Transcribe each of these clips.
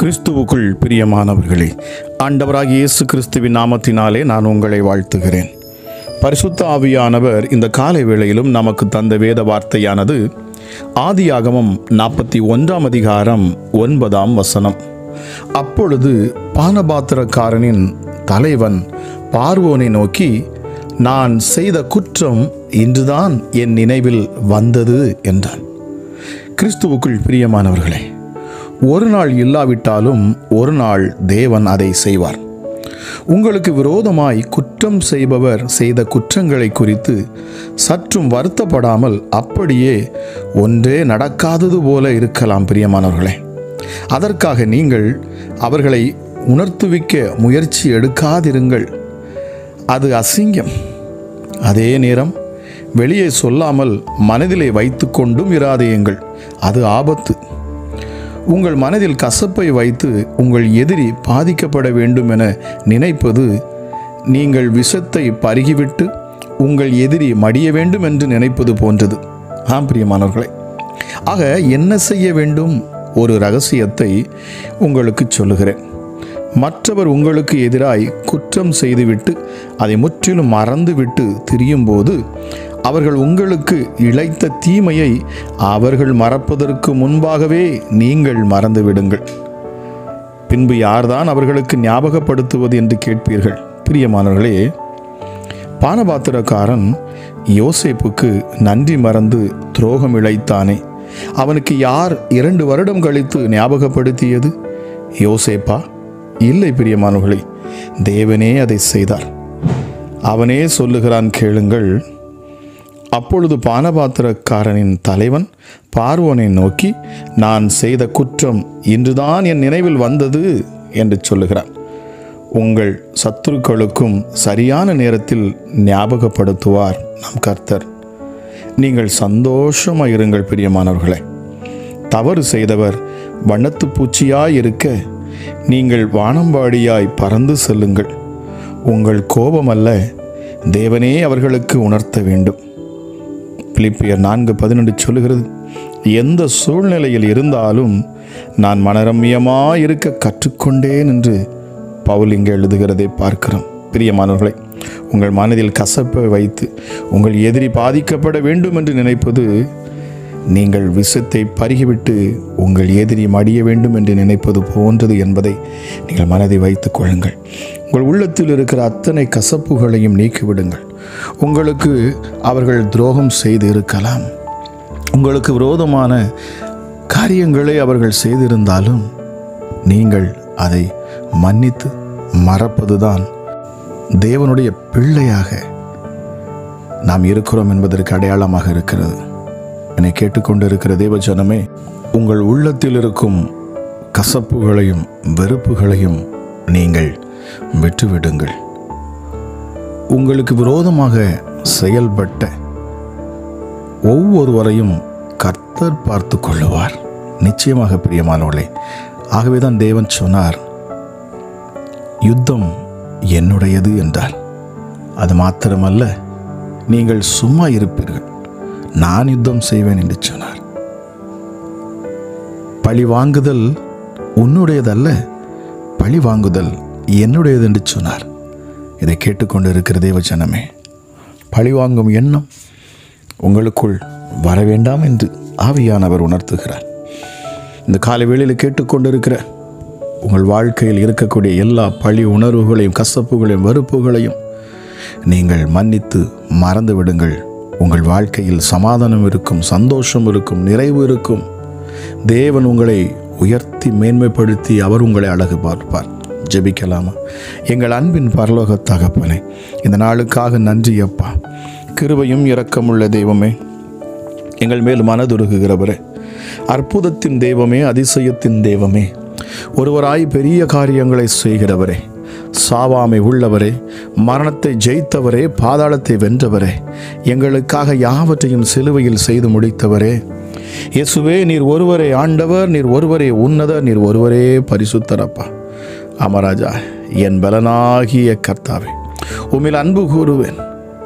கிறிஸ்துவுக்குள் பிரியமானவர்களே ஆண்டவராகிய இயேசு கிறிஸ்துவின் நாமத்தினாலே நான் உங்களை வாழ்த்துகிறேன் பரிசுத்த ஆவியானவர் இந்த காலை வேளையிலும் நமக்கு தந்த வேத வார்த்தையானது ஆதியாகமம் நாற்பத்தி ஒன்றாம் அதிகாரம் ஒன்பதாம் வசனம் அப்பொழுது பானபாத்திரக்காரனின் தலைவன் பார்வோனை நோக்கி நான் செய்த குற்றம் இன்றுதான் என் நினைவில் வந்தது என்றான் கிறிஸ்துவுக்குள் பிரியமானவர்களே ஒரு நாள் இல்லாவிட்டாலும் ஒரு நாள் தேவன் அதை செய்வார் உங்களுக்கு விரோதமாய் குற்றம் செய்பவர் செய்த குற்றங்களை குறித்து சற்றும் வருத்தப்படாமல் அப்படியே ஒன்றே நடக்காதது போல இருக்கலாம் பிரியமானவர்களே அதற்காக நீங்கள் அவர்களை உணர்த்துவிக்க முயற்சி எடுக்காதிருங்கள் அது அசிங்கம் அதே நேரம் வெளியே சொல்லாமல் மனதிலே வைத்து கொண்டும் இராதேயுங்கள் அது ஆபத்து உங்கள் மனதில் கசப்பை வைத்து உங்கள் எதிரி பாதிக்கப்பட வேண்டும் என நினைப்பது நீங்கள் விஷத்தை பருகிவிட்டு உங்கள் எதிரி மடிய வேண்டும் என்று நினைப்பது போன்றது ஆம் பிரியமானவர்களே ஆக என்ன செய்ய வேண்டும் ஒரு ரகசியத்தை உங்களுக்கு சொல்லுகிறேன் மற்றவர் உங்களுக்கு எதிராய் குற்றம் செய்துவிட்டு அதை முற்றிலும் மறந்துவிட்டு திரியும்போது அவர்கள் உங்களுக்கு இழைத்த தீமையை அவர்கள் மறப்பதற்கு முன்பாகவே நீங்கள் மறந்துவிடுங்கள் பின்பு யார்தான் அவர்களுக்கு ஞாபகப்படுத்துவது என்று கேட்பீர்கள் பிரியமானவர்களே பானபாத்திரக்காரன் யோசேப்புக்கு நன்றி மறந்து துரோகம் இழைத்தானே அவனுக்கு யார் இரண்டு வருடம் கழித்து ஞாபகப்படுத்தியது யோசேப்பா இல்லை பிரியமானவர்களே தேவனே அதை செய்தார் அவனே சொல்லுகிறான் கேளுங்கள் அப்பொழுது பானபாத்திரக்காரனின் தலைவன் பார்வோனை நோக்கி நான் செய்த குற்றம் இன்றுதான் என் நினைவில் வந்தது என்று சொல்லுகிறான் உங்கள் சத்துருக்களுக்கும் சரியான நேரத்தில் ஞாபகப்படுத்துவார் நம் கர்த்தர் நீங்கள் சந்தோஷமாக இருங்கள் பிரியமானவர்களே தவறு செய்தவர் வண்ணத்து பூச்சியாய் இருக்க நீங்கள் வானம்பாடியாய் பறந்து செல்லுங்கள் உங்கள் கோபம் அல்ல தேவனே அவர்களுக்கு உணர்த்த வேண்டும் பிலிப்பியர் நான்கு பதினெண்டு சொல்லுகிறது எந்த சூழ்நிலையில் இருந்தாலும் நான் மனரம்யமாக இருக்க கற்றுக்கொண்டேன் என்று பவுல் இங்கே எழுதுகிறதை பார்க்கிறோம் பிரியமானவர்களை உங்கள் மனதில் கசப்பை வைத்து உங்கள் எதிரி பாதிக்கப்பட வேண்டும் என்று நினைப்பது நீங்கள் விஷத்தை பருகிவிட்டு உங்கள் எதிரி மடிய வேண்டும் என்று நினைப்பது போன்றது என்பதை நீங்கள் மனதை வைத்துக் கொள்ளுங்கள் உங்கள் உள்ளத்தில் இருக்கிற அத்தனை கசப்புகளையும் நீக்கிவிடுங்கள் உங்களுக்கு அவர்கள் துரோகம் செய்து இருக்கலாம் உங்களுக்கு விரோதமான காரியங்களை அவர்கள் செய்திருந்தாலும் நீங்கள் அதை மன்னித்து மறப்பதுதான் தேவனுடைய பிள்ளையாக நாம் இருக்கிறோம் என்பதற்கு அடையாளமாக இருக்கிறது என்னை கேட்டுக்கொண்டிருக்கிற தேவஜனமே உங்கள் உள்ளத்தில் இருக்கும் கசப்புகளையும் வெறுப்புகளையும் நீங்கள் விட்டுவிடுங்கள் உங்களுக்கு விரோதமாக செயல்பட்ட ஒவ்வொருவரையும் கர்த்தர் பார்த்து கொள்ளுவார் நிச்சயமாக பிரியமானவர்களே ஆகவேதான் தேவன் சொன்னார் யுத்தம் என்னுடையது என்றார் அது மாத்திரமல்ல நீங்கள் சும்மா இருப்பீர்கள் நான் யுத்தம் செய்வேன் என்று சொன்னார் பழி வாங்குதல் உன்னுடையதல்ல பழி வாங்குதல் என்னுடையது என்று சொன்னார் இதை கேட்டுக்கொண்டு இருக்கிற தேவஜனமே பழி வாங்கும் எண்ணம் உங்களுக்குள் வர வேண்டாம் என்று ஆவியானவர் உணர்த்துகிறார் இந்த காலை வேளையில் கேட்டுக்கொண்டிருக்கிற உங்கள் வாழ்க்கையில் இருக்கக்கூடிய எல்லா பழி உணர்வுகளையும் கசப்புகளையும் வெறுப்புகளையும் நீங்கள் மன்னித்து மறந்து விடுங்கள் உங்கள் வாழ்க்கையில் சமாதானம் இருக்கும் சந்தோஷம் இருக்கும் நிறைவு இருக்கும் தேவன் உங்களை உயர்த்தி மேன்மைப்படுத்தி அவர் உங்களை அழகு பார்ப்பார் ஜெபிக்கலாமா எங்கள் அன்பின் பரலோக தகப்பனே இந்த நாளுக்காக நன்றி அப்பா கிருபையும் இரக்கமுள்ள தெய்வமே எங்கள் மேல் மனதுருகுகிறவரே அற்புதத்தின் தெய்வமே அதிசயத்தின் தெய்வமே ஒருவராய் பெரிய காரியங்களை செய்கிறவரே சாவாமை உள்ளவரே மரணத்தை ஜெயித்தவரே பாதாளத்தை வென்றவரே எங்களுக்காக யாவற்றையும் சிலுவையில் செய்து முடித்தவரே இயேசுவே நீர் ஒருவரே ஆண்டவர் நீர் ஒருவரே உன்னதர் நீர் ஒருவரே பரிசுத்தரப்பா அமராஜா என் பலனாகிய கர்த்தாவே உம்மில் அன்பு கூறுவேன்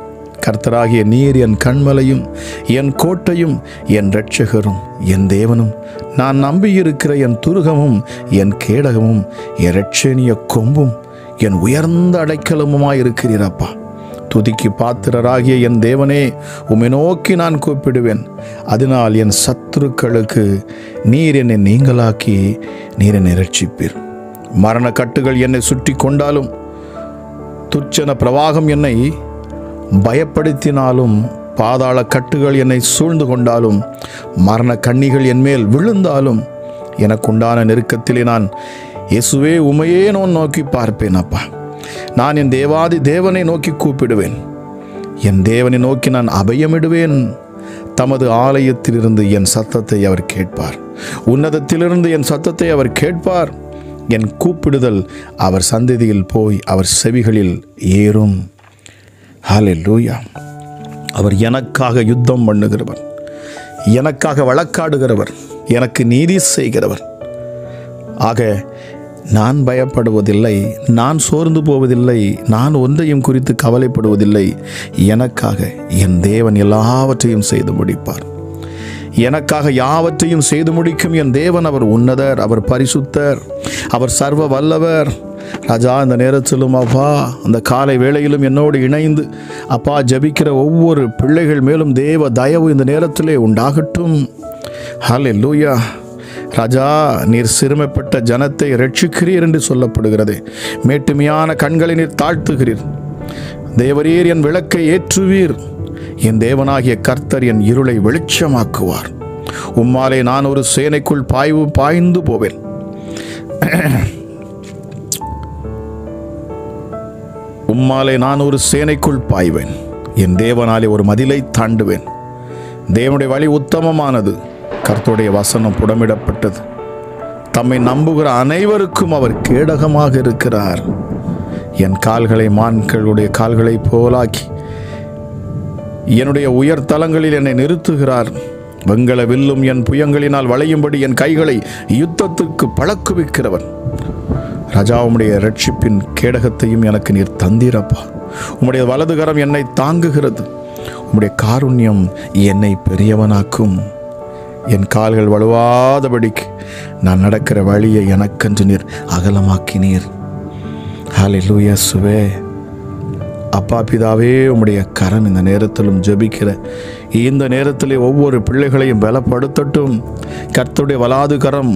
கர்த்தராகிய நீர் என் கண்மலையும் என் கோட்டையும் என் இரட்சகரும் என் தேவனும் நான் நம்பியிருக்கிற என் துருகமும் என் கேடகமும் என் இரட்சணிய கொம்பும் என் உயர்ந்த அடைக்கலமுமாயிருக்கிறீரப்பா துதிக்கு பாத்திரராகிய என் தேவனே உம்மை நோக்கி நான் கூப்பிடுவேன் அதனால் என் சத்துருக்களுக்கு நீர் என்னை நீங்களாக்கி நீர் என்னை ரட்சிப்பீர் மரண கட்டுகள் என்னை சுற்றி கொண்டாலும் துச்சன பிரவாகம் என்னை பயப்படுத்தினாலும் பாதாள கட்டுகள் என்னை சூழ்ந்து கொண்டாலும் மரண கண்ணிகள் என் மேல் விழுந்தாலும் எனக்குண்டான நெருக்கத்திலே நான் இயேசுவே உமையே நான் நோக்கி பார்ப்பேன் அப்பா நான் என் தேவாதி தேவனை நோக்கி கூப்பிடுவேன் என் தேவனை நோக்கி நான் அபயமிடுவேன் தமது ஆலயத்திலிருந்து என் சத்தத்தை அவர் கேட்பார் உன்னதத்திலிருந்து என் சத்தத்தை அவர் கேட்பார் என் கூப்பிடுதல் அவர் சந்ததியில் போய் அவர் செவிகளில் ஏறும் ஹalleluya அவர் எனக்காக யுத்தம் பண்ணுகிறவர் எனக்காக வழக்காடுகிறவர் எனக்கு நீதி செய்கிறவர் ஆக நான் பயப்படுவதில்லை நான் சோர்ந்து போவதில்லை நான் ஒன்றையும் குறித்து கவலைப்படுவதில்லை எனக்காக என் தேவன் எல்லாவற்றையும் செய்து முடிப்பார் எனக்காக யாவற்றையும் செய்து முடிக்கும் என் தேவன் அவர் உன்னதர் அவர் பரிசுத்தர் அவர் சர்வ வல்லவர் ராஜா இந்த நேரத்திலும் அப்பா அந்த காலை வேளையிலும் என்னோடு இணைந்து அப்பா ஜபிக்கிற ஒவ்வொரு பிள்ளைகள் மேலும் தேவ தயவு இந்த நேரத்திலே உண்டாகட்டும் ஹலே லூயா ராஜா நீர் சிறுமைப்பட்ட ஜனத்தை ரட்சிக்கிறீர் என்று சொல்லப்படுகிறது மேட்டுமையான கண்களை நீர் தாழ்த்துகிறீர் தேவரீர் என் விளக்கை ஏற்றுவீர் என் தேவனாகிய கர்த்தர் என் இருளை வெளிச்சமாக்குவார் உம்மாலே நான் ஒரு சேனைக்குள் பாய்வு பாய்ந்து போவேன் உம்மாலே நான் ஒரு சேனைக்குள் பாய்வேன் என் தேவனாலே ஒரு மதிலை தாண்டுவேன் தேவனுடைய வழி உத்தமமானது கர்த்தருடைய வசனம் புடமிடப்பட்டது தம்மை நம்புகிற அனைவருக்கும் அவர் கேடகமாக இருக்கிறார் என் கால்களை மான்களுடைய கால்களைப் போலாக்கி என்னுடைய உயர் தலங்களில் என்னை நிறுத்துகிறார் வெங்கல வில்லும் என் புயங்களினால் வளையும்படி என் கைகளை யுத்தத்துக்கு பழக்குவிக்கிறவன் ராஜா உம்முடைய ரட்சிப்பின் கேடகத்தையும் எனக்கு நீர் தந்தீரப்பா உம்முடைய வலதுகரம் என்னை தாங்குகிறது உம்முடைய காருண்யம் என்னை பெரியவனாக்கும் என் கால்கள் வலுவாதபடிக்கு நான் நடக்கிற வழியை எனக்கென்று நீர் அகலமாக்கினீர் ஹalleluya சுவே அப்பா பிதாவே உம்முடைய கரம் இந்த நேரத்திலும் ஜெபிக்கிற இந்த நேரத்திலே ஒவ்வொரு பிள்ளைகளையும் பலப்படுத்தட்டும் கர்த்தருடைய வலாது கரம்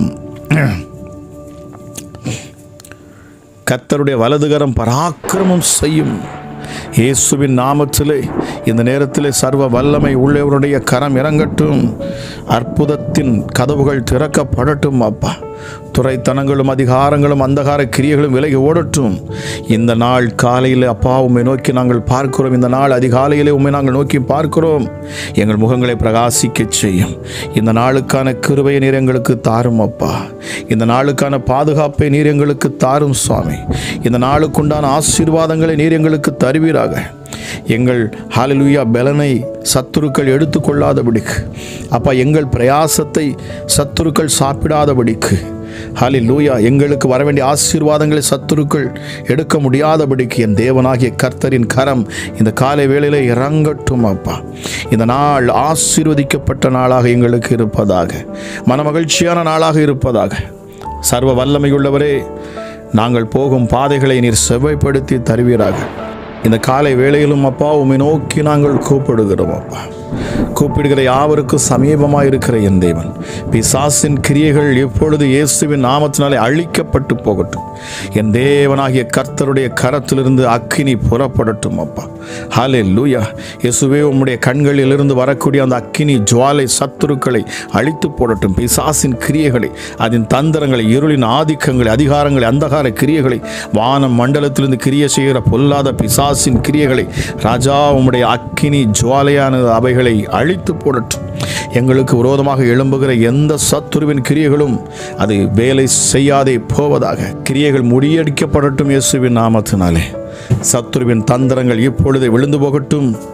கர்த்தருடைய வலதுகரம் பராக்கிரமம் செய்யும் இயேசுவின் நாமத்திலே இந்த நேரத்திலே சர்வ வல்லமை உள்ளவருடைய கரம் இறங்கட்டும் அற்புதத்தின் கதவுகள் திறக்கப்படட்டும் அப்பா துறைத்தனங்களும் அதிகாரங்களும் அந்தகார கிரியைகளும் விலகி ஓடட்டும் இந்த நாள் காலையில் அப்பா உம்மை நோக்கி நாங்கள் பார்க்கிறோம் இந்த நாள் அதிகாலையிலே உம்மை நாங்கள் நோக்கி பார்க்கிறோம் எங்கள் முகங்களை பிரகாசிக்கச் செய்யும் இந்த நாளுக்கான கிருபையை நீர் எங்களுக்கு தாரும் அப்பா இந்த நாளுக்கான பாதுகாப்பை நீர் எங்களுக்கு தாரும் சுவாமி இந்த நாளுக்குண்டான ஆசீர்வாதங்களை நீர் எங்களுக்கு தருவீராக எங்கள் ஹalleluya பலனை சத்துருக்கள் எடுத்துக்கொள்ளாதபடிக்கு அப்பா எங்கள் பிரயாசத்தை சத்துருக்கள் சாப்பிடாதபடிக்கு ஹalleluya எங்களுக்கு வர வேண்டிய ஆசீர்வாதங்களை சத்துருக்கள் எடுக்க முடியாதபடிக்கு என் தேவனாகிய கர்த்தரின் கரம் இந்த காலை வேளையிலே இறங்கட்டும் அப்பா இந்த நாள் ஆசீர்வதிக்கப்பட்ட நாளாக எங்களுக்கு இருப்பதாக மனமகிழ்ச்சியான நாளாக இருப்பதாக சர்வ வல்லமையுள்ளவரே நாங்கள் போகும் பாதைகளை நீர் செவ்வாய்ப்படுத்தி தருவீராக இந்த காலை வேளையிலும் அப்பா உம்மை நோக்கி நாங்கள் கூப்பிடுகிறோம் அப்பா கூப்பிடுகிற யாவருக்கும் சமீபமாக இருக்கிற என் தேவன் பிசாசின் கிரியைகள் எப்பொழுது இயேசுவின் நாமத்தினாலே அழிக்கப்பட்டு போகட்டும் என் தேவனாகிய கர்த்தருடைய கரத்திலிருந்து அக்கினி புறப்படட்டும் அப்பா ஹாலே லூயா இயேசுவே உம்முடைய கண்களிலிருந்து வரக்கூடிய அந்த அக்கினி ஜுவாலை சத்துருக்களை அழித்து போடட்டும் பிசாசின் கிரியைகளை அதன் தந்திரங்களை இருளின் ஆதிக்கங்களை அதிகாரங்களை அந்தகார கிரியைகளை வானம் மண்டலத்திலிருந்து கிரியை செய்கிற பொல்லாத பிசாசின் கிரியைகளை ராஜா உம்முடைய அக்கினி ஜுவாலையான அவைகளை அழித்து போடட்டும் எங்களுக்கு விரோதமாக எழும்புகிற எந்த சத்துருவின் கிரியைகளும் அது வேலை செய்யாதே போவதாக கிரியைகள் முறியடிக்கப்படட்டும் இயேசுவின் நாமத்தினாலே சத்துருவின் தந்திரங்கள் இப்பொழுது விழுந்து போகட்டும்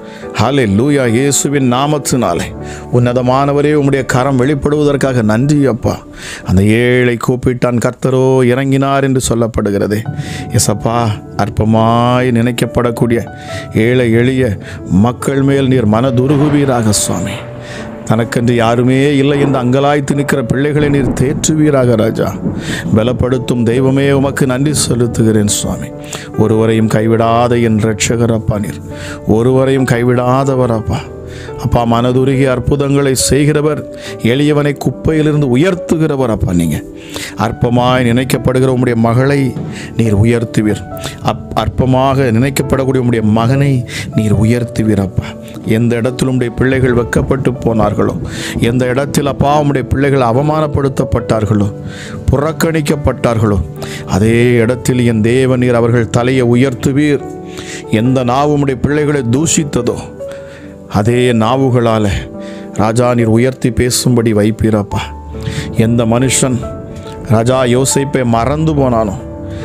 ஹாலே லூயா இயேசுவின் நாமத்தினாலே உன்னதமானவரே உம்முடைய கரம் வெளிப்படுவதற்காக நன்றி அப்பா அந்த ஏழை கூப்பிட்டான் கர்த்தரோ இறங்கினார் என்று சொல்லப்படுகிறது எசப்பா அற்பமாய் நினைக்கப்படக்கூடிய ஏழை எளிய மக்கள் மேல் நீர் மனதுருகுவீராக சுவாமி தனக்கென்று யாருமே இல்லை என்று அங்கலாய்த்து நிற்கிற பிள்ளைகளை நீர் தேற்றுவீராக ராஜா பலப்படுத்தும் தெய்வமே உமக்கு நன்றி செலுத்துகிறேன் சுவாமி ஒருவரையும் கைவிடாத என் ரட்சகர் அப்பா நீர் ஒருவரையும் கைவிடாதவர் அப்பா அப்பா மனதுருகி அற்புதங்களை செய்கிறவர் எளியவனை குப்பையிலிருந்து உயர்த்துகிறவர் அப்பா நீங்க அற்பமாய் நினைக்கப்படுகிற உம்முடைய மகளை நீர் உயர்த்துவீர் அப் அற்பமாக நினைக்கப்படக்கூடிய உம்முடைய மகனை நீர் உயர்த்துவீர் அப்பா எந்த இடத்தில் உம்முடைய பிள்ளைகள் வெக்கப்பட்டு போனார்களோ எந்த இடத்தில் அப்பா உம்முடைய பிள்ளைகள் அவமானப்படுத்தப்பட்டார்களோ புறக்கணிக்கப்பட்டார்களோ அதே இடத்தில் என் தேவ நீர் அவர்கள் தலையை உயர்த்துவீர் எந்த நாவு உம்முடைய பிள்ளைகளை தூஷித்ததோ அதே நாவுகளால் ராஜா நீர் உயர்த்தி பேசும்படி வைப்பீரப்பா எந்த மனுஷன் ராஜா யோசிப்பை மறந்து போனானோ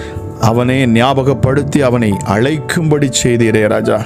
அவனே ஞாபகப்படுத்தி அவனை அழைக்கும்படி செய்தீரே ராஜா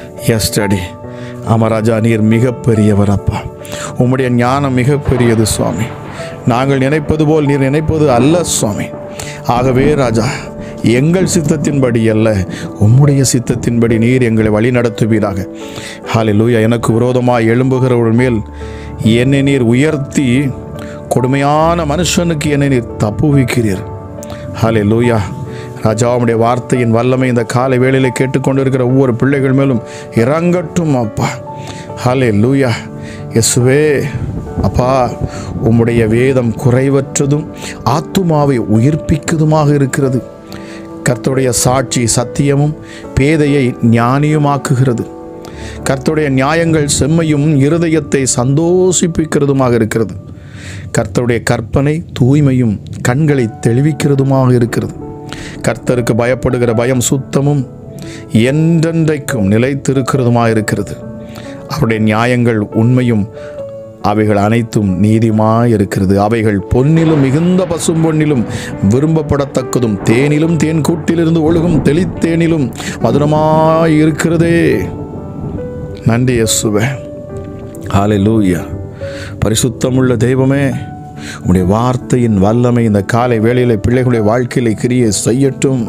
எஸ்டடி ஆமாம் ராஜா நீர் மிகப்பெரியவர் அப்பா உம்முடைய ஞானம் மிகப்பெரியது சுவாமி நாங்கள் நினைப்பது போல் நீர் நினைப்பது அல்ல சுவாமி ஆகவே ராஜா எங்கள் சித்தத்தின்படி அல்ல உம்முடைய சித்தத்தின்படி நீர் எங்களை வழி நடத்துவீராக ஹalleluya எனக்கு விரோதமாக எழும்புகிறவர்கள் மேல் என்னை நீர் உயர்த்தி கொடுமையான மனுஷனுக்கு என்னை நீர் தப்புவிக்கிறீர் ஹalleluya ராஜாவுடைய வார்த்தையின் வல்லமை இந்த காலை வேளையில கேட்டுக்கொண்டிருக்கிற ஒவ்வொரு பிள்ளைகள் மேலும் இறங்கட்டும் அப்பா ஹலே லூயா இயேசுவே அப்பா உம்முடைய வேதம் குறைவற்றதும் ஆத்துமாவை உயிர்ப்பிக்குதுமாக இருக்கிறது கர்த்தருடைய சாட்சி சத்தியமும் பேதையை ஞானியுமாக்குகிறது கர்த்தருடைய நியாயங்கள் செம்மையும் இருதயத்தை சந்தோஷிப்பிக்கிறதுமாக இருக்கிறது கர்த்தருடைய கற்பனை தூய்மையும் கண்களை தெளிவிக்கிறதுமாக இருக்கிறது கர்த்தருக்கு பயப்படுகிற பயம் சுத்தமும் என்றென்றைக்கும் நிலைத்திருக்கிறதுமாக இருக்கிறது அவருடைய நியாயங்கள் உண்மையும் அவைகள் அனைத்தும் நீதிமாய் இருக்கிறது அவைகள் பொன்னிலும் மிகுந்த பசும் பொன்னிலும் விரும்பப்படத்தக்கதும் தேனிலும் தேன் கூட்டிலிருந்து ஒழுகும் தெளித்தேனிலும் மதுரமாய் இருக்கிறதே நன்றி இயேசுவே ஹalleluya பரிசுத்தமுள்ள தெய்வமே உம்முடைய வார்த்தையின் வல்லமை இந்த காலை வேளையிலே பிள்ளைகளுடைய வாழ்க்கையிலே கிரியை செய்யட்டும்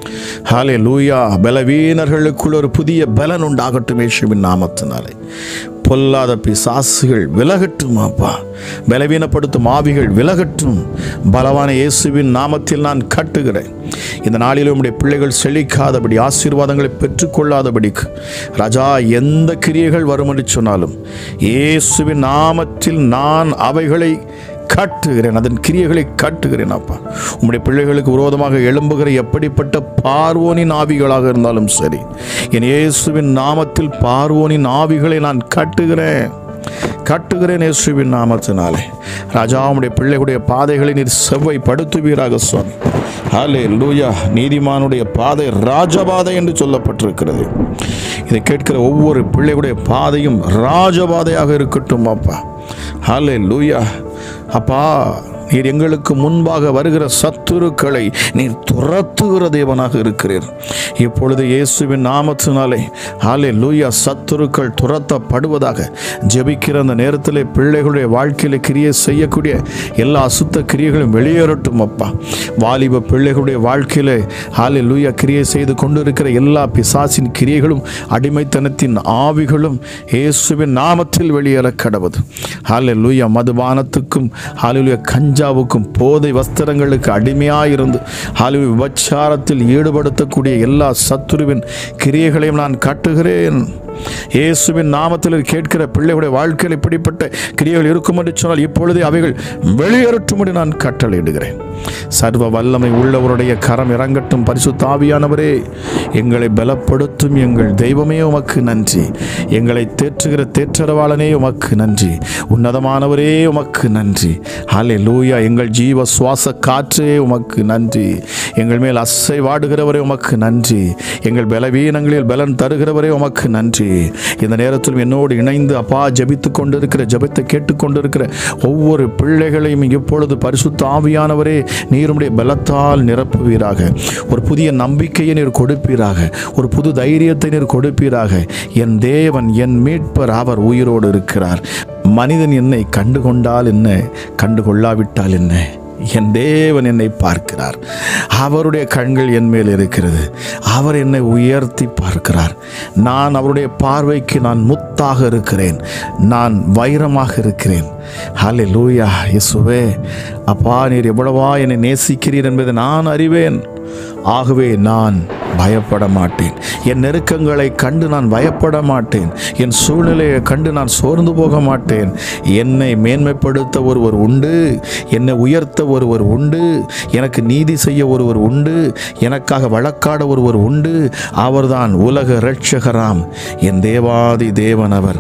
ஹாலே லூயா பலவீனர்களுக்குள் ஒரு புதிய பலன் உண்டாகட்டும் இயேசுவின் நாமத்தினாலே பொல்லாத பிசாசுகள் விலகட்டும் அப்பா பலவீனப்படுத்தும் ஆவிகள் விலகட்டும் பலவான இயேசுவின் நாமத்தில் நான் கட்டுகிறேன் இந்த நாளில் உம்முடைய பிள்ளைகள் செழிக்காதபடி ஆசீர்வாதங்களை பெற்றுக்கொள்ளாதபடிக்கு ராஜா எந்த கிரியைகள் வரும் என்று சொன்னாலும் இயேசுவின் நாமத்தில் நான் அவைகளை காட்டுகிறேன் அதன் கிரியைகளை காட்டுகிறேன் அப்பா உம்முடைய பிள்ளைகளுக்கு விரோதமாக எழும்புகிற எப்படிப்பட்ட பார்வோனின் ஆவிகளாக இருந்தாலும் சரி என் இயேசுவின் நாமத்தில் பார்வோனின் ஆவிகளை நான் காட்டுகிறேன் காட்டுகிறேன் இயேசுவின் நாமத்தினாலே ராஜா உம்முடைய பிள்ளைகளுடைய பாதைகளை நீர் செவ்வைப்படுத்துவீராக சுவாமி ஹாலே லூயா நீதிமானுடைய பாதை ராஜபாதை என்று சொல்லப்பட்டிருக்கிறது இதை கேட்கிற ஒவ்வொரு பிள்ளைகளுடைய பாதையும் ராஜபாதையாக இருக்கட்டும் அப்பா ஹாலே லூயா அப்பா நீர் எங்களுக்கு முன்பாக வருகிற சத்துருக்களை நீர் துரத்துகிற தேவனாக இருக்கிறீர் இப்பொழுது இயேசுவின் நாமத்தினாலே ஹாலே லூயா சத்துருக்கள் துரத்தப்படுவதாக ஜெபிக்கிற அந்த நேரத்தில் பிள்ளைகளுடைய வாழ்க்கையில கிரியை செய்யக்கூடிய எல்லா அசுத்த கிரியைகளும் வெளியேறட்டும் அப்பா வாலிப பிள்ளைகளுடைய வாழ்க்கையில ஹாலே லூயா கிரியை செய்து கொண்டிருக்கிற எல்லா பிசாசின் கிரியைகளும் அடிமைத்தனத்தின் ஆவிகளும் இயேசுவின் நாமத்தில் வெளியேற கடவுது ஹாலே லூயா மதுபானத்துக்கும் ஹாலிலுயா கஞ்சாவுக்கும் போதை வஸ்திரங்களுக்கு அடிமையாயிருந்து ஹாலிலு விபச்சாரத்தில் ஈடுபடுத்தக்கூடிய எல்லா சத்துருவின் கிரியைகளையும் நான் காட்டுகிறேன் இயேசுவின் நாமத்தில் கேட்கிற பிள்ளைகளுடைய வாழ்க்கையில் இப்படிப்பட்ட கிரியைகள் இருக்கும் என்று சொன்னால் இப்பொழுதே அவைகள் வெளியேறட்டும்படி நான் கட்டளையிடுகிறேன் சர்வ வல்லமை உள்ளவருடைய கரம் இறங்கட்டும் பரிசுத்த ஆவியானவரே எங்களை பலப்படுத்தும் எங்கள் தெய்வமே உமக்கு நன்றி எங்களை தேற்றுகிற தேற்றரவாளனே உமக்கு நன்றி உன்னதமானவரே உமக்கு நன்றி ஹலே லூயா எங்கள் ஜீவ சுவாச காற்றே உமக்கு நன்றி எங்கள் மேல் அசை வாடுகிறவரே உமக்கு நன்றி எங்கள் பலவீனங்களில் பலன் தருகிறவரே உமக்கு நன்றி இந்த நேரத்திலும் என்னோடு இணைந்து அப்பா ஜெபித்து கொண்டிருக்கிற ஜெபத்தை கேட்டுக்கொண்டிருக்கிற ஒவ்வொரு பிள்ளைகளையும் இப்பொழுது பரிசுத்த ஆவியானவரே நீருடைய பலத்தால் நிரப்புவீராக ஒரு புதிய நம்பிக்கையை நீர் கொடுப்பீராக கொடுப்பீராக ஒரு புது தைரியத்தை நீர் கொடுப்பீராக என் தேவன் என் மீட்பர் அவர் உயிரோடு இருக்கிறார் மனிதன் என்னை கண்டு கொண்டால் என்ன கண்டு கொள்ளாவிட்டால் என்ன என் தேவன் என்னை பார்க்கிறார் அவருடைய கண்கள் என் மேல் இருக்கிறது அவர் என்னை உயர்த்தி பார்க்கிறார் நான் அவருடைய பார்வைக்கு நான் முத்தாக இருக்கிறேன் நான் வைரமாக இருக்கிறேன் ஹலே லூயா இயேசுவே அப்பா நீர் எவ்வளவா என்னை நேசிக்கிறீர் என்பதை நான் அறிவேன் ஆகவே நான் பயப்பட மாட்டேன் என் நெருக்கங்களை கண்டு நான் பயப்பட மாட்டேன் என் சூழ்நிலையை கண்டு நான் சோர்ந்து போக மாட்டேன் என்னை மேன்மைப்படுத்த ஒருவர் உண்டு என்னை உயர்த்த ஒருவர் உண்டு எனக்கு நீதி செய்ய ஒருவர் உண்டு எனக்காக வழக்காட ஒருவர் உண்டு அவர்தான் உலக இரட்சகராம் என் தேவாதி தேவன் அவர்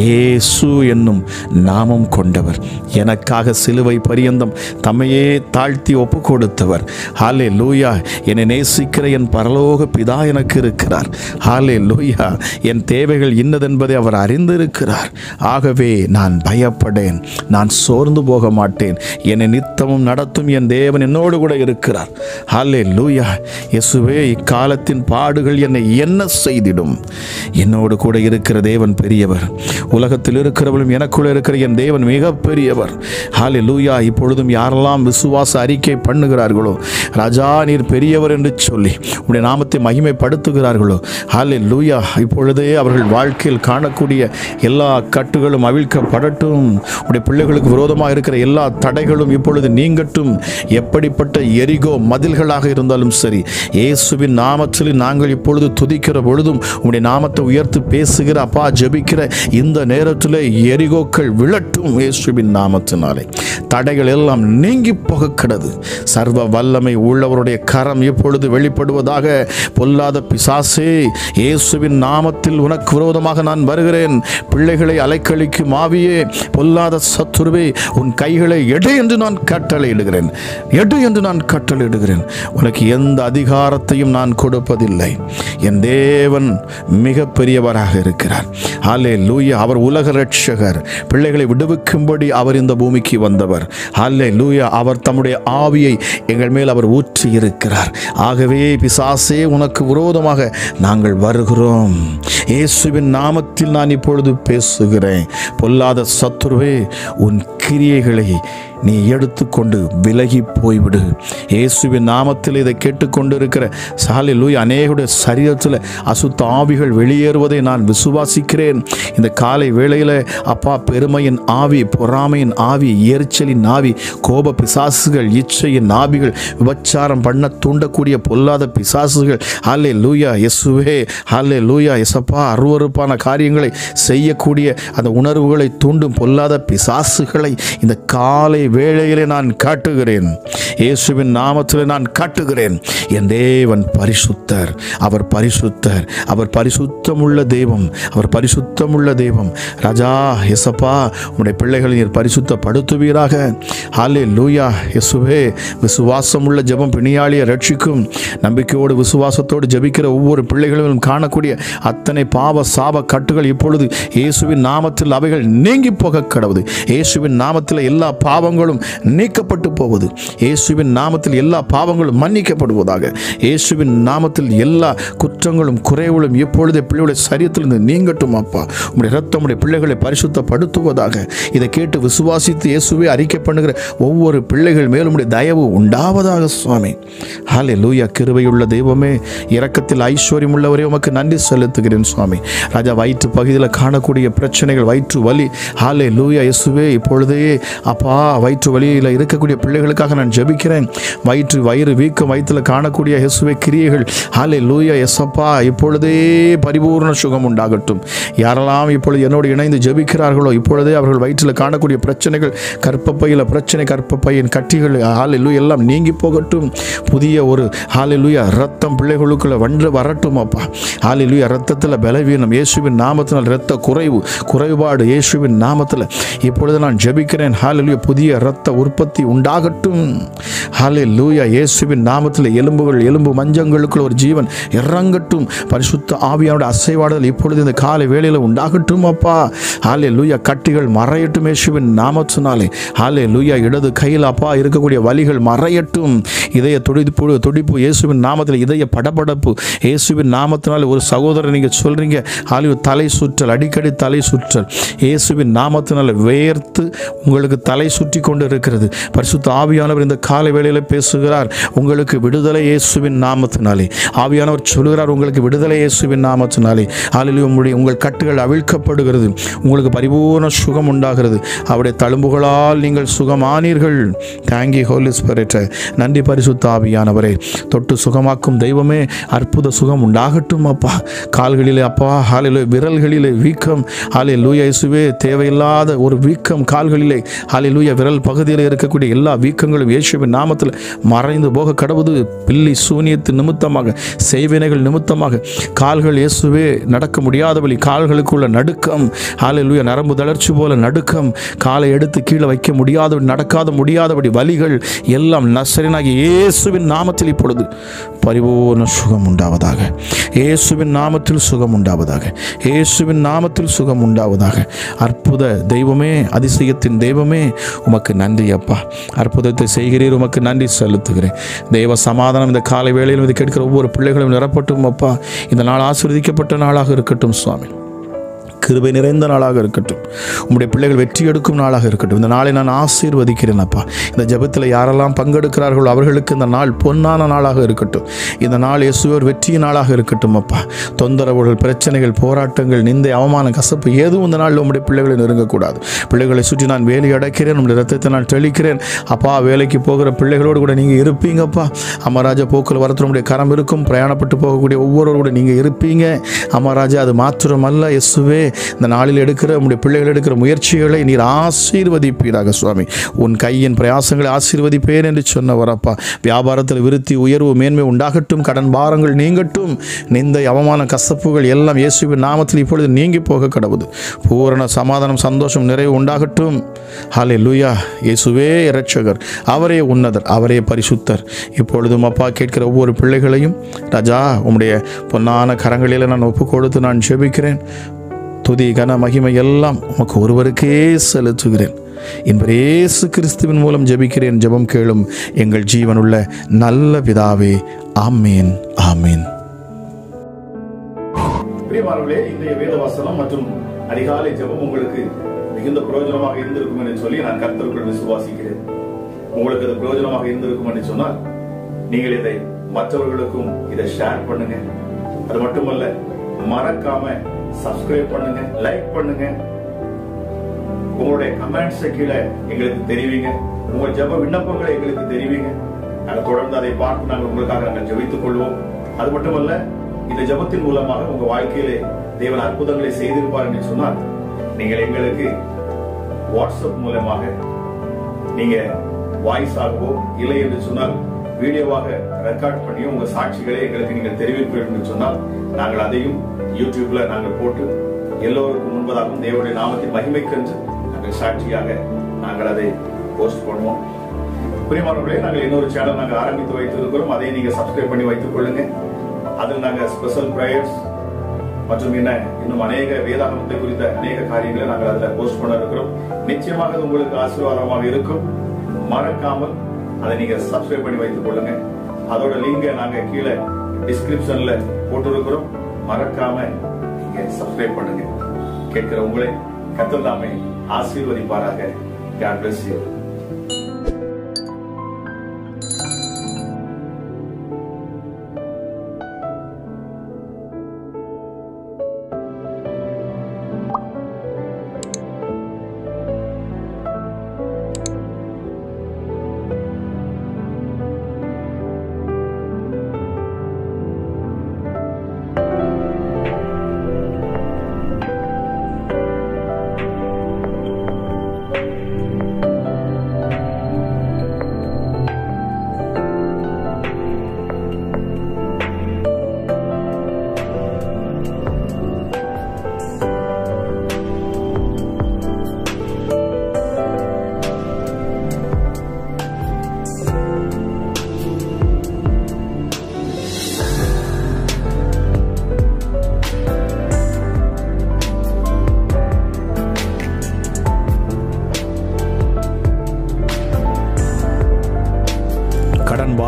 ஏசு என்னும் நாமம் கொண்டவர் எனக்காக சிலுவை பரியந்தம் தம்மையே தாழ்த்தி ஒப்பு கொடுத்தவர் ஹாலே லூயா என்னை நேசிக்கிற என் பரலோக பிதா எனக்கு இருக்கிறார் ஹாலே லூயா என் தேவைகள் இன்னதென்பதை அவர் அறிந்திருக்கிறார் ஆகவே நான் பயப்படேன் நான் சோர்ந்து போக மாட்டேன் என்னை நித்தமும் நடத்தும் என் தேவன் என்னோடு கூட இருக்கிறார் ஹாலே லூயா இயேசுவே இக்காலத்தின் பாடுகள் என்னை என்ன செய்திடும் என்னோடு கூட இருக்கிற தேவன் பெரியவர் உலகத்தில் இருக்கிறவளும் எனக்குள்ள இருக்கிற என் தேவன் மிக பெரியவர் ஹாலே லூயா இப்பொழுதும் யாரெல்லாம் விசுவாச அறிக்கை பண்ணுகிறார்களோ ராஜா நீர் பெரியவர் என்று சொல்லி உடைய நாமத்தை மகிமைப்படுத்துகிறார்களோ ஹாலே லூயா இப்பொழுதே அவர்கள் வாழ்க்கையில் காணக்கூடிய எல்லா கட்டுகளும் அவிழ்க்கப்படட்டும் உடைய பிள்ளைகளுக்கு விரோதமாக இருக்கிற எல்லா தடைகளும் இப்பொழுது நீங்கட்டும் எப்படிப்பட்ட எரிகோ மதில்களாக இருந்தாலும் சரி இயேசுவின் நாமத்தில் நாங்கள் இப்பொழுது துதிக்கிற பொழுதும் உடைய நாமத்தை உயர்த்து பேசுகிற அப்பா ஜெபிக்கிற இந்த நேரத்தில் எரிகோக்கள் விழட்டும் இயேசுவின் நாமத்தினாலே தடைகள் எல்லாம் நீங்கி போக கிடது சர்வ வல்லமை உள்ளவருடைய கரம் இப்பொழுது வெளிப்படுவதாக பொல்லாத பிசாசே இயேசுவின் நாமத்தில் உனக்கு விரோதமாக நான் வருகிறேன் பிள்ளைகளை அலைக்கழிக்கும் ஆவியே பொல்லாத சத்துருவே உன் கைகளை எடு என்று நான் கட்டளையிடுகிறேன் எடு என்று நான் கட்டளையிடுகிறேன் உனக்கு எந்த அதிகாரத்தையும் நான் கொடுப்பதில்லை என் தேவன் மிக பெரியவராக இருக்கிறார் ஹாலே லூயா அவர் உலக ரட்சகர் பிள்ளைகளை விடுவிக்கும்படி அவர் இந்த பூமிக்கு வந்தவர் ஹாலே லூயா அவர் தம்முடைய ஆவியை எங்கள் மேல் அவர் ஊற்றி இருக்கிறார் ஆகவே பிசாசே உனக்கு விரோதமாக நாங்கள் வருகிறோம் இயேசுவின் நாமத்தில் நான் இப்பொழுது பேசுகிறேன் பொல்லாத சத்துருவே உன் கிரியைகளை நீ எடுத்துக்கொண்டு விலகி போய்விடு இயேசுவின் நாமத்தில் இதை கேட்டுக்கொண்டிருக்கிற சாலை லூய் அநேகுடைய சரீரத்தில் அசுத்த ஆவிகள் வெளியேறுவதை நான் விசுவாசிக்கிறேன் இந்த காலை வேளையில் அப்பா பெருமையின் ஆவி பொறாமையின் ஆவி எரிச்சலின் ஆவி கோப பிசாசுகள் இச்சையின் ஆவிகள் விபச்சாரம் பண்ண தூண்டக்கூடிய பொல்லாத பிசாசுகள் ஹாலே லூயா எசுவே ஹாலே லூயா எசப்பா அருவறுப்பான காரியங்களை செய்யக்கூடிய அந்த உணர்வுகளை தூண்டும் பொல்லாத பிசாசுகளை இந்த காலை வேளையிலே நான் காட்டுகிறேன் இயேசுவின் நாமத்தில் நான் காட்டுகிறேன் என் தேவன் பரிசுத்தர் அவர் பரிசுத்தர் அவர் பரிசுத்தமுள்ள தெய்வம் அவர் பரிசுத்தமுள்ள தெய்வம் ராஜா எசப்பா உம்முடைய பிள்ளைகளை நீர் பரிசுத்தப்படுத்துவீராக ஹாலே லூயா இயேசுவே விசுவாசமுள்ள ஜெபம் பிணியாளியை ரட்சிக்கும் நம்பிக்கையோடு விசுவாசத்தோடு ஜெபிக்கிற ஒவ்வொரு பிள்ளைகளிலும் காணக்கூடிய அத்தனை பாவ சாப கட்டுகள் இப்பொழுது இயேசுவின் நாமத்தில் அவைகள் நீங்கி போக கடவுது இயேசுவின் நாமத்தில் எல்லா பாவங்களும் நீக்கப்பட்டு போவது இயேசுவின் நாமத்தில் எல்லா பாவங்களும் மன்னிக்கப்படுவதாக இயேசுவின் நாமத்தில் எல்லா குற்றங்களும் குறைவுகளும் இப்பொழுதே பிள்ளைகளுடைய சரீரத்திலிருந்து நீங்கட்டும் அப்பா உங்களுடைய ரத்தம் உடைய பிள்ளைகளை பரிசுத்தப்படுத்துவதாக இதை கேட்டு விசுவாசித்து இயேசுவை அறிக்கை பண்ணுகிற ஒவ்வொரு பிள்ளைகள் மேலும் உடைய தயவு உண்டாவதாக சுவாமி ஹாலே லூயா கிருபையுள்ள தெய்வமே இரக்கத்தில் ஐஸ்வர்யம் உள்ளவரே உமக்கு நன்றி செலுத்துகிறேன் சுவாமி ராஜா வயிற்று பகுதியில் காணக்கூடிய பிரச்சனைகள் வயிற்று வலி ஹாலே லூயா இயேசுவே இப்பொழுதே அப்பா வயிற்று வலியில் இருக்கக்கூடிய பிள்ளைகளுக்காக நான் ஜெபிக்கிறேன் வயிற்று வயிறு வீக்கம் வயிற்றில் காணக்கூடிய இயேசுவே கிரியைகள் ஹாலே லூயா எஸ்அப்பா இப்பொழுதே பரிபூர்ண சுகம் உண்டாகட்டும் யாரெல்லாம் இப்பொழுது என்னோடு இணைந்து ஜெபிக்கிறார்களோ இப்பொழுதே அவர்கள் வயிற்றில் காணக்கூடிய பிரச்சனைகள் கற்பப்பையில் பிரச்சனை கற்பப்பையின் கட்டிகள் ஹாலே எல்லாம் நீங்கி போகட்டும் புதிய ஒரு ஹாலே லூயா ரத்தம் பிள்ளைகளுக்குள்ள வன்று வரட்டும் அப்பா ஹாலே லூயா ரத்தத்தில் பலவீனம் இயேசுவின் நாமத்தினால் இரத்த குறைவு குறைபாடு இயேசுவின் நாமத்தில் இப்பொழுது நான் ஜெபிக்கிறேன் ஹாலே புதிய இரத்த உற்பத்தி உண்டாகட்டும் ஹலே லூயா இயேசுவின் நாமத்தில் எலும்புகள் எலும்பு மஞ்சங்களுக்குள் ஒரு ஜீவன் இறங்கட்டும் பரிசுத்த ஆவியானோட அசைவாடுதல் இப்பொழுது இந்த காலை வேளையில் உண்டாகட்டும் அப்பா ஹாலே லூயா கட்டிகள் மறையட்டும் இயேசுவின் நாமத்தினாலே ஹாலே லூயா இடது கையில் அப்பா இருக்கக்கூடிய வலிகள் மறையட்டும் இதய துடிப்பு துடிப்பு இயேசுவின் நாமத்தில் இதய படபடப்பு இயேசுவின் நாமத்தினால் ஒரு சகோதரர் நீங்கள் சொல்கிறீங்க ஹாலிவு தலை சுற்றல் அடிக்கடி தலை சுற்றல் இயேசுவின் நாமத்தினால் வேர்த்து உங்களுக்கு தலை சுற்றி கொண்டு இருக்கிறது பரிசுத்த ஆவியானவர் இந்த காலை வேளையில் பேசுகிறார் உங்களுக்கு விடுதலை இயேசுவின் நாமத்தினாலே ஆவியானவர் சொல்கிறார் உங்களுக்கு விடுதலை இயேசுவின் நாமத்தினாலே ஹாலில் உங்களுடைய உங்கள் கட்டுகள் அவிழ்க்கப்படுகிறது உங்களுக்கு பரிபூர்ண சுகம் உண்டாகிறது அவருடைய தழும்புகளால் நீங்கள் சுகமானீர்கள் தேங்கி ஹோலி ஸ்பிரிட் நன்றி பரிசுத்த ஆவியானவரே தொட்டு சுகமாக்கும் தெய்வமே அற்புத சுகம் உண்டாகட்டும் அப்பா கால்களிலே அப்பா ஹாலிலே விரல்களிலே வீக்கம் ஹாலே லூயா இயேசுவே தேவையில்லாத ஒரு வீக்கம் கால்களிலே ஹாலே லூயா விரல் பகுதியில் இருக்கக்கூடிய எல்லா வீக்கங்களும் இயேசுவின் நாமத்தில் மறைந்து போக கடவுது பில்லி சூனியத்து நிமித்தமாக செய்வினைகள் நிமித்தமாக கால்கள் இயேசுவே நடக்க முடியாதபடி கால்களுக்குள்ள நடுக்கம் ஹாலே லூயா நரம்பு தளர்ச்சி போல நடுக்கம் காலை எடுத்து கீழே வைக்க முடியாதபடி நடக்காத முடியாதபடி வலிகள் எல்லாம் நசரனாகி இயேசுவின் நாமத்தில் இப்பொழுது பரிபூர்ண சுகம் உண்டாவதாக இயேசுவின் நாமத்தில் சுகம் உண்டாவதாக இயேசுவின் நாமத்தில் சுகம் உண்டாவதாக அற்புத தெய்வமே அதிசயத்தின் தெய்வமே உமக்கு நன்றி அப்பா அற்புதத்தை செய்கிறீர் உமக்கு நன்றி செலுத்துகிறேன் தெய்வ சமாதானம் இந்த காலை வேளையில் இது கேட்கிற ஒவ்வொரு பிள்ளைகளும் நிரப்பட்டும் அப்பா இந்த நாள் ஆசீர்வதிக்கப்பட்ட நாளாக இருக்கட்டும் சுவாமி கிருபை நிறைந்த நாளாக இருக்கட்டும் உம்முடைய பிள்ளைகள் வெற்றி எடுக்கும் நாளாக இருக்கட்டும் இந்த நாளை நான் ஆசீர்வதிக்கிறேன் அப்பா இந்த ஜெபத்தில் யாரெல்லாம் பங்கெடுக்கிறார்களோ அவர்களுக்கு இந்த நாள் பொன்னான நாளாக இருக்கட்டும் இந்த நாள் இயேசுவர் வெற்றியின் நாளாக இருக்கட்டும் அப்பா தொந்தரவுகள் பிரச்சனைகள் போராட்டங்கள் நிந்தை அவமானம் கசப்பு ஏதும் இந்த நாளில் உம்முடைய பிள்ளைகளை நெருங்கக்கூடாது பிள்ளைகளை சுற்றி நான் வேலி அடைக்கிறேன் உம்முடைய ரத்தத்தை நான் தெளிக்கிறேன் அப்பா வேலைக்கு போகிற பிள்ளைகளோடு கூட நீங்கள் இருப்பீங்கப்பா அமராஜா போக்கில் வரத்தில் உடைய கரம் இருக்கும் பிரயாணப்பட்டு போகக்கூடிய ஒவ்வொருவரோடு கூட நீங்கள் இருப்பீங்க அமராஜா அது மாத்திரம் அல்ல இயேசுவே இந்த நாளில் எடுக்கிற உம்முடைய பிள்ளைகள் எடுக்கிற முயற்சிகளை நீர் ஆசீர்வதிப்பீராக சுவாமி உன் கையின் பிரயாசங்களை ஆசீர்வதிப்பேன் என்று சொன்னவர் அப்பா வியாபாரத்தில் விருத்தி உயர்வு மேன்மை உண்டாகட்டும் கடன் பாரங்கள் நீங்கட்டும் நிந்தை அவமான கசப்புகள் எல்லாம் இயேசுவின் நாமத்தில் இப்பொழுது நீங்கி போக கடவுது பூரண சமாதானம் சந்தோஷம் நிறைவு உண்டாகட்டும் ஹாலே லூயா இயேசுவே இரட்சகர் அவரே உன்னதர் அவரே பரிசுத்தர் இப்பொழுதும் அப்பா கேட்கிற ஒவ்வொரு பிள்ளைகளையும் ராஜா உம்முடைய பொன்னான கரங்களில் நான் ஒப்பு கொடுத்து நான் ஜெபிக்கிறேன் துதி கன மகிமை எல்லாம் உமக்கு ஒருவருக்கே செலுத்துகிறேன் என்பர் இயேசு கிறிஸ்துவின் மூலம் ஜெபிக்கிறேன் ஜெபம் கேளும் எங்கள் ஜீவனுள்ள நல்ல பிதாவே ஆமீன் ஆமீன் பிரியமானவர்களே இன்றைய வேத வசனம் மற்றும் அதிகாலை ஜெபம் உங்களுக்கு மிகுந்த பிரயோஜனமாக இருந்திருக்கும் என்று சொல்லி நான் கர்த்தருக்குள் விசுவாசிக்கிறேன் உங்களுக்கு அது பிரயோஜனமாக இருந்திருக்கும் என்று சொன்னால் நீங்கள் இதை மற்றவர்களுக்கும் இதை ஷேர் பண்ணுங்க அது மட்டுமல்ல மறக்காம சப்ஸ்கிரைப் பண்ணுங்க லைக் பண்ணுங்க உங்களுடைய கமெண்ட்ஸ் கீழே எங்களுக்கு தெரிவிங்க உங்கள் ஜெப விண்ணப்பங்களை எங்களுக்கு தெரிவிங்க நாங்கள் தொடர்ந்து அதை பார்த்து நாங்கள் உங்களுக்காக நாங்கள் ஜெபித்துக் கொள்வோம் அது மட்டுமல்ல இந்த ஜெபத்தின் மூலமாக உங்க வாழ்க்கையிலே தேவன் அற்புதங்களை செய்திருப்பார் என்று சொன்னால் நீங்கள் எங்களுக்கு வாட்ஸ்அப் மூலமாக நீங்க வாய்ஸ் ஆகவோ இல்லை என்று சொன்னால் வீடியோவாக ரெக்கார்ட் பண்ணி உங்க சாட்சிகளை எங்களுக்கு நீங்கள் தெரிவிப்பீர்கள் என்று சொன்னால் நாங்கள் அதையும் யூடியூப்ல நாங்கள் போட்டு எல்லோருக்கும் முன்பதாகவும் தேவனுடைய நாமத்தின் மகிமைக்கென்று நாங்கள் சாட்சியாக நாங்கள் அதை போஸ்ட் பண்ணுவோம் பிரியமானவர்களே நாங்கள் இன்னொரு சேனல் நாங்கள் ஆரம்பித்து வைத்திருக்கிறோம் அதை நீங்க சப்ஸ்கிரைப் பண்ணி வைத்துக் கொள்ளுங்க அதில் நாங்கள் ஸ்பெஷல் ப்ரேயர்ஸ் மற்றும் என்ன இன்னும் அநேக வேதாகமத்தை குறித்த அநேக காரியங்களை நாங்கள் அதில் போஸ்ட் பண்ண இருக்கிறோம் நிச்சயமாக அது உங்களுக்கு ஆசீர்வாதமாக இருக்கும் மறக்காமல் அதை நீங்க சப்ஸ்கிரைப் பண்ணி வைத்துக் கொள்ளுங்க அதோட லிங்கை நாங்க கீழே டிஸ்கிரிப்ஷன்ல போட்டிருக்கிறோம் மறக்காம நீங்க சப்ஸ்கிரைப் பண்ணுங்க கேட்கிற உங்களை கத்தல் தாமே ஆசீர்வதிப்பாராக God bless you.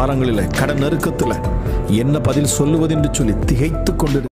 பாரங்களில் கடன் நெருக்கத்தில் என்ன பதில் சொல்லுவது என்று சொல்லி திகைத்து கொண்டு